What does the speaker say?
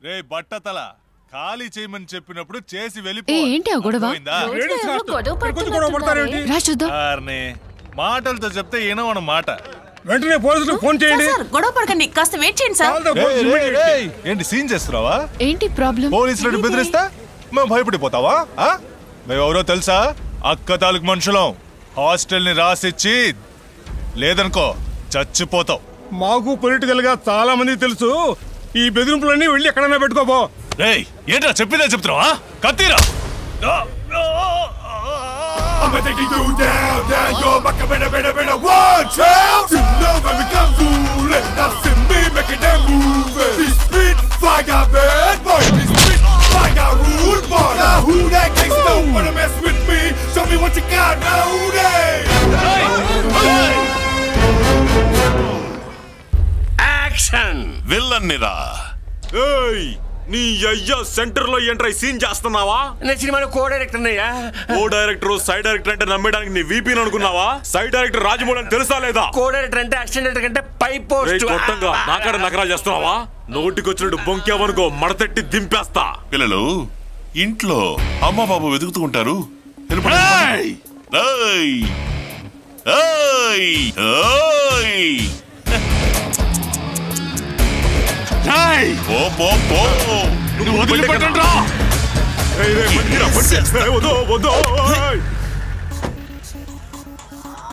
రే బట్టతల ఖాళీ చేయమని చెప్పినప్పుడు చేసి ఏ, వెళ్ళిపో ఏంటి ఆ గొడవ? అర్థమైందా? లేడీస్ ఎవరో హాస్టల్. గొడవ ఇక్కడ కొంచెం గొడవ పడతారేంటి పడుతున్నట్టున్నారే. రా చూద్దాం సార్ని మాటలతో చెప్తే ఈనవన మాట వెంటనే పోలీసులకు ఫోన్ చేయండి సార్ గొడవ పడకండి కాస్త వెయిట్ చేయండి సార్ Call the రేయ్, police రేయ్, immediately. రేయ్, ఏంటి సీన్ చేస్తున్నావా ఏంటి ప్రాబ్లం పోలీసులను బెదిరిస్తా మేము భయపడిపోతావా ఆ? మేమెవరో తెలుసా అక్క తాలూకు మనుషులం హాస్టల్ ని రాసిచ్చి లేదనుకో చచ్చిపోతావు మాకు పొలిటికల్ గా చాలా మంది తెలుసు ఈ బెదిరింపులన్నీ వెళ్ళి ఎక్కడైనా పెట్టుకోబో రేయ్ ఏంట్రా చెప్పిందే చెప్తున్నావా కత్తిరా I'ma take you down, down your back, better, better, better, one, two. You know when we come through, let us see me making them move. This spit fire, bad boy. This spit fire, rude boy. Now who that gangsta wanna mess with me? Show me what you got, now who that? Action villain నిరా ఏయ్ నీ అయ్యా centre లో enter scene చేస్తున్నావా నేను సినిమాలో co director అయ్యా ఓ director side director అంటే నమ్మడానికి నీ వీపీ అనుకున్నావా సైడ్ డైరెక్టర్ రాజమౌళి అని తెలుసా లేదా కో డైరెక్టర్ అంటే అసిస్టెంట్ డైరెక్టర్ కంటే పై రేయ్ పోస్ట్ గొట్టంగా నాకాడ నకరా చేస్తున్నావా నోటికొచ్చినట్టు బొంకేవనుకో మడతెట్టి దింపేస్తా పిల్లలు ఇంట్లో అమ్మ బాబు వెతుకుతూ ఉంటారు వెళ్ళిపోండి. ఏయ్! ఏయ్! ఏయ్! ఏయ్! ఏయ్! పో, పో, పో. నువ్వు వదిలిపెట్టండి రా ఏయ్, రేయ్, బండిరా, బండి. ఏయ్, వద్దు, వద్దు. ఏయ్!